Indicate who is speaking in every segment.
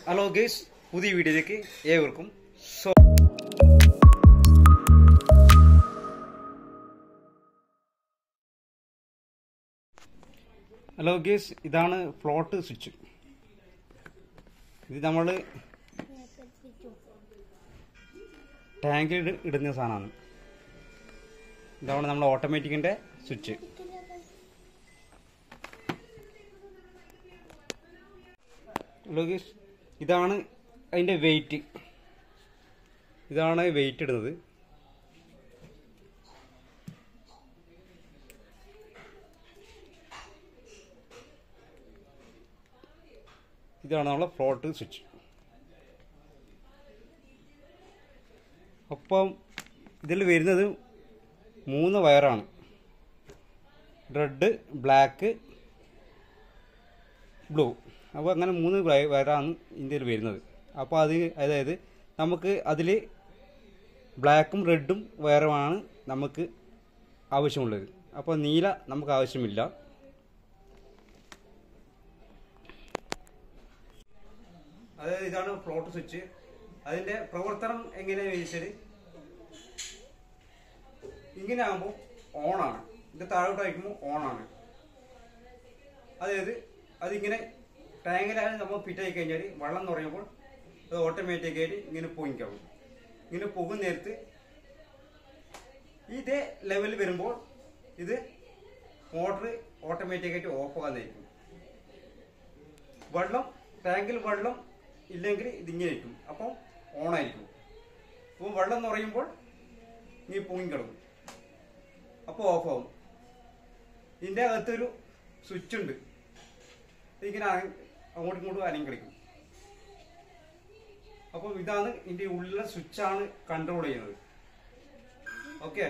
Speaker 1: hello guys പുതിയ വീഡിയോയിലേക്ക് ഏവർക്കും സോ ഹലോ ഗേസ് ഇതാണ് ഫ്ലോട്ട് സ്വിച്ച് ഇത് നമ്മൾ ടാങ്കിൽ ഇടുന്ന സാധനമാണ് ഇതാണ് നമ്മൾ ഓട്ടോമാറ്റിക്കിൻ്റെ സ്വിച്ച് ഹലോ ഗേസ് ഇതാണ് അതിൻ്റെ വെയിറ്റ് ഇതാണ് വെയിറ്റ് ഇടുന്നത് ഇതാണ് നമ്മളെ ഫ്ലോട്ട് സ്വിച്ച് അപ്പം ഇതിൽ വരുന്നത് മൂന്ന് വയറാണ് റെഡ് ബ്ലാക്ക് ബ്ലൂ അപ്പോൾ അങ്ങനെ മൂന്ന് വയ- വയറാണ് ഇന്ത്യയിൽ വരുന്നത് അപ്പോൾ അത് അതായത് നമുക്ക് അതിൽ ബ്ലാക്കും റെഡും വയറുമാണ് നമുക്ക് ആവശ്യമുള്ളത് അപ്പോൾ നീല നമുക്ക് ആവശ്യമില്ല അതായത് ഇതാണ് ഫ്ലോട്ട് സ്വിച്ച് അതിന്റെ പ്രവർത്തനം എങ്ങനെയാണെന്ന് ചോദിച്ചാൽ ഇങ്ങനെ ആകുമ്പോൾ ഓണാണ് ഇത് താഴോട്ട് അയക്കുമ്പോൾ ഓണാണ് അതായത് അതിങ്ങനെ ടാങ്കിലാണ് നമ്മൾ ഫിറ്റ് ആയി കഴിഞ്ഞാൽ വെള്ളം നിറയുമ്പോൾ അത് ഓട്ടോമാറ്റിക്കായിട്ട് ഇങ്ങനെ പൊങ്ങിക്കാവും ഇങ്ങനെ പോകുന്ന നേരത്ത് ഇതേ ലെവൽ വരുമ്പോൾ ഇത് മോട്ടർ ഓട്ടോമാറ്റിക്കായിട്ട് ഓഫ് ആകാന്നായിരിക്കും വെള്ളം ടാങ്കിൽ വെള്ളം ഇല്ലെങ്കിൽ ഇതിങ്ങനെ ഇരിക്കും അപ്പം ഓണായിരിക്കും അപ്പോൾ വെള്ളം നിറയുമ്പോൾ ഇങ്ങനെ പൊങ്ങിക്കിടക്കും അപ്പോൾ ഓഫ് ആവും ഇതിൻ്റെ അകത്തൊരു സ്വിച്ച് ഉണ്ട് ഇതിങ്ങനെ അന- അങ്ങോട്ടും ഇങ്ങോട്ടും അനങ്ങി കളിക്കും അപ്പോൾ ഇതാണ് ഇതിൻ്റെ ഉള്ളിലെ സ്വിച്ചാണ് കൺട്രോൾ ചെയ്യുന്നത് ഓക്കെ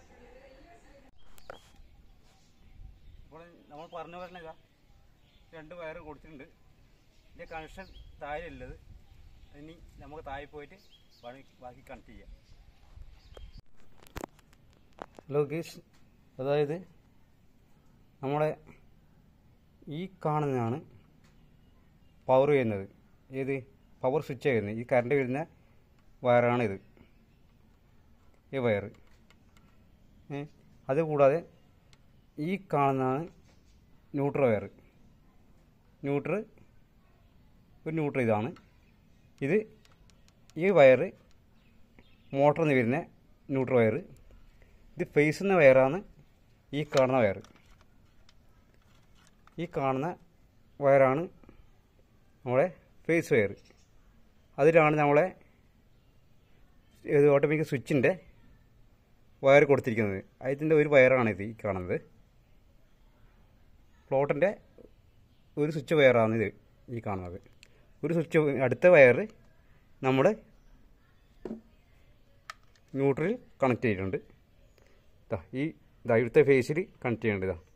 Speaker 1: അപ്പോൾ നമ്മൾ പറഞ്ഞ പോലെ ഇതാ രണ്ട് വയറ് കൊടുത്തിട്ടുണ്ട് ഇതിൻ്റെ കണക്ഷൻ താഴെ ഉള്ളത് ഇനി നമുക്ക് താഴെ പോയിട്ട് ബാക്കി ബാക്കി കണക്ട് ചെയ്യാം ഹലോ ഗീസ് അതായത് നമ്മളെ ഈ കാണുന്നതാണ് പവർ ചെയ്യുന്നത് ഏത് പവർ സ്വിച്ച് ചെയ്യുന്നത് ഈ കറണ്ട് വരുന്ന വയറാണിത് ഈ വയർ ഏ അതുകൂടാതെ ഈ കാണുന്നതാണ് ന്യൂട്രൽ വയർ ന്യൂട്രൽ ഒരു ന്യൂട്രൽ ഇതാണ് ഇത് ഈ വയറ് മോട്ടറിൽ നിന്ന് വരുന്ന ന്യൂട്രൽ വയർ ഇത് ഫേസ് എന്ന വയറാണ് ഈ കാണുന്ന വയർ ഈ കാണുന്ന വയറാണ് നമ്മളെ ഫേസ് വയർ അതിലാണ് നമ്മളെ ഇത് ഓട്ടോമാറ്റിക് സ്വിച്ചിൻ്റെ വയർ കൊടുത്തിരിക്കുന്നത് അതിൻ്റെ ഒരു വയറാണ് ഇത് ഈ കാണുന്നത് പ്ലോട്ടിൻ്റെ ഒരു സ്വിച്ച് വയറാണ് ഇത് ഈ കാണുന്നത് ഒരു സ്വിച്ച് അടുത്ത വയർ നമ്മുടെ ന്യൂട്രൽ കണക്ട് ചെയ്തിട്ടുണ്ട് ദാ ഈ ദാ ഇവിടുത്തെ ഫേസിൽ കണക്ട് ചെയ്യേണ്ടത് ഇതാ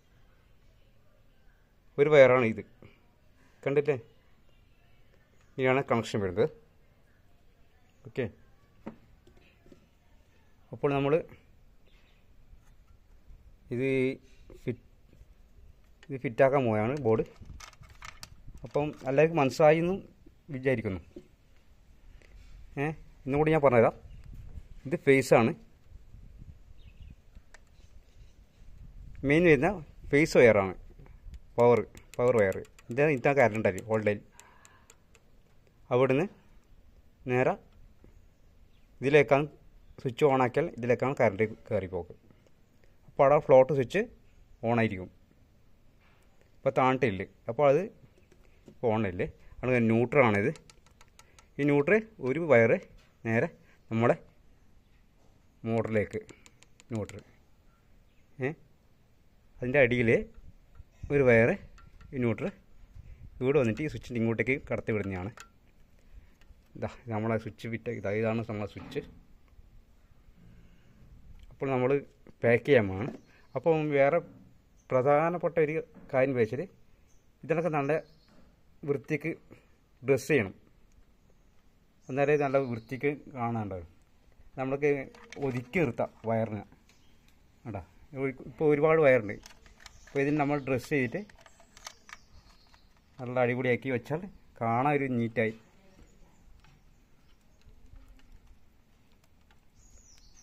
Speaker 1: ഒരു വയറാണ് ഇത് കണ്ടില്ലേ ഇനിയാണ് കണക്ഷൻ വരുന്നത് ഓക്കെ അപ്പോൾ നമ്മൾ ഇത് ഫിറ്റ് ഇത് ഫിറ്റാക്കാൻ പോയാണ് ബോർഡ് അപ്പം എല്ലാവർക്കും മനസ്സിലായി എന്നും വിചാരിക്കുന്നു ഏ ഇന്നും കൂടി ഞാൻ പറഞ്ഞുതരാം ഇത് ഫേസാണ് മെയിൻ വരുന്ന ഫേസ് വയറാണ് പവർ പവർ വയർ ഇതാണ് ഇതാണ് കറണ്ട് അരി ഓൾഡേൽ അവിടുന്ന് നേരെ ഇതിലേക്കാണ് സ്വിച്ച് ഓൺ ആക്കിയാൽ ഇതിലേക്കാണ് കറണ്ട് കയറി പോക്ക് അപ്പോൾ അവിടെ ഫ്ലോട്ട് സ്വിച്ച് ഓണായിരിക്കും ഇപ്പോൾ താണിട്ടില്ല അപ്പോൾ അത് ഓണില്ല അത് ന്യൂട്രലാണിത് ഈ ന്യൂട്രൽ ഒരു വയറ് നേരെ നമ്മുടെ മോട്ടറിലേക്ക് ന്യൂട്രൽ ഏ അതിൻ്റെ അടിയിൽ ഒരു വയറ് ഈ ന്യൂട്രൽ ഇവിടെ വന്നിട്ട് ഈ സ്വിച്ചിൻ്റെ ഇങ്ങോട്ടേക്ക് കടത്തി വിടുന്നതാണ് ഇതാ ഇത് നമ്മളെ സ്വിച്ച് ഫിറ്റ് ഇതാ ഇതാണ് നമ്മളെ സ്വിച്ച് അപ്പോൾ നമ്മൾ പാക്ക് ചെയ്യാൻ പോവാണ് അപ്പോൾ വേറെ പ്രധാനപ്പെട്ട ഒരു കാര്യം വെച്ചാൽ ഇതിനൊക്കെ നല്ല വൃത്തിക്ക് ഡ്രസ്സ് ചെയ്യണം എന്നാലേ നല്ല വൃത്തിക്ക് കാണാണ്ടാവും നമ്മൾക്ക് ഒതുക്കി നിർത്താം വയറിന് കേട്ടോ ഇപ്പോൾ ഒരുപാട് വയറുണ്ട് അപ്പോൾ ഇതിന് നമ്മൾ ഡ്രസ്സ് ചെയ്തിട്ട് നല്ല അടിപൊളിയാക്കി വെച്ചാൽ കാണാൻ ഒരു നീറ്റായി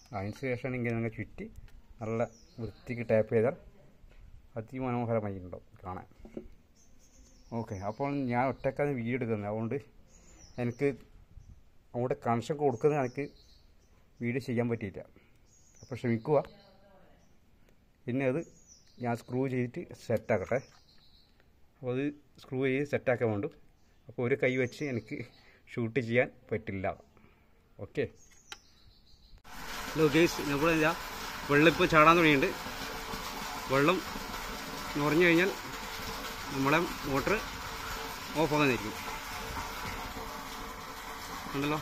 Speaker 1: അതിന് ശേഷം ഇങ്ങനെ നിങ്ങൾ ചുറ്റി നല്ല വൃത്തിക്ക് ടാപ്പ് ചെയ്താൽ അതിമനോഹരമായി ഉണ്ടാവും കാണാൻ ഓക്കെ അപ്പോൾ ഞാൻ ഒറ്റക്കാണ് വീഡിയോ എടുക്കുന്നത് അതുകൊണ്ട് എനിക്ക് അവിടെ കണക്ഷൻ കൊടുക്കുന്നത് എനിക്ക് വീഡിയോ ചെയ്യാൻ പറ്റിയില്ല അപ്പോൾ ക്ഷമിക്കുക പിന്നെ അത് ഞാൻ സ്ക്രൂ ചെയ്തിട്ട് സെറ്റാക്കട്ടെ അപ്പോൾ അത് സ്ക്രൂ ചെയ്ത് സെറ്റാക്കാൻ വേണ്ടു അപ്പോൾ ഒരു കൈ വെച്ച് എനിക്ക് ഷൂട്ട് ചെയ്യാൻ പറ്റില്ല ഓക്കെ ഹലോ ഗേസ് നമ്മൾ എന്താ വെള്ളം ഇപ്പോൾ ചാടാൻ തുടങ്ങിയിട്ടുണ്ട് വെള്ളം നിറഞ്ഞു കഴിഞ്ഞാൽ നമ്മളെ മോട്ടർ ഓഫ് ആകാന്നിരിക്കും ഉണ്ടല്ലോ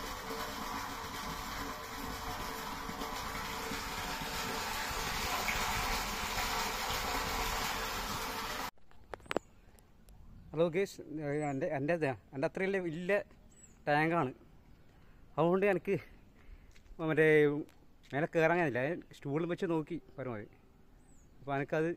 Speaker 1: ഹലോ ഗേസ് എൻ്റെ എൻ്റെ എൻ്റെ അത്രയും വലിയ വലിയ ടാങ്കാണ് അതുകൊണ്ട് എനിക്ക് മറ്റേ മേലെ കയറാൻ കഴിയില്ല സ്റ്റൂളിൽ വെച്ച് നോക്കി പരമാവധി അപ്പോൾ എനിക്കത്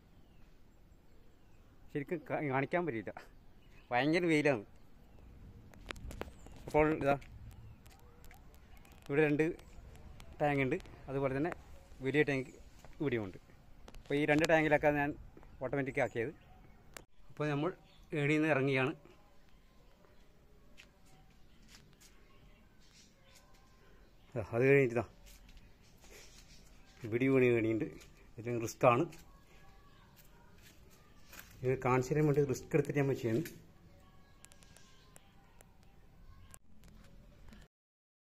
Speaker 1: ശരിക്കും കാ- കാണിക്കാൻ പറ്റില്ല ഭയങ്കര വെയിലാണ് അപ്പോൾ ഇതാ ഇവിടെ രണ്ട് ടാങ്ക് ഉണ്ട് അതുപോലെ തന്നെ വലിയ ടാങ്ക് ഇവിടെയുണ്ട് അപ്പോൾ ഈ രണ്ട് ടാങ്കിലൊക്കെ ഞാൻ ഓട്ടോമാറ്റിക് ആക്കിയത് അപ്പോൾ നമ്മൾ ഏണിയിൽ നിന്ന് ഇറങ്ങിയാണ് ദാ, അത് കഴിഞ്ഞിട്ടാ ഇവിടെ വീണി വേണിയുണ്ട് ഏറ്റവും റിസ്ക്കാണ് ഇത് കാണിച്ചു തരാൻ വേണ്ടി റിസ്ക് എടുത്തിട്ട് നമ്മൾ ചെയ്യുന്നത്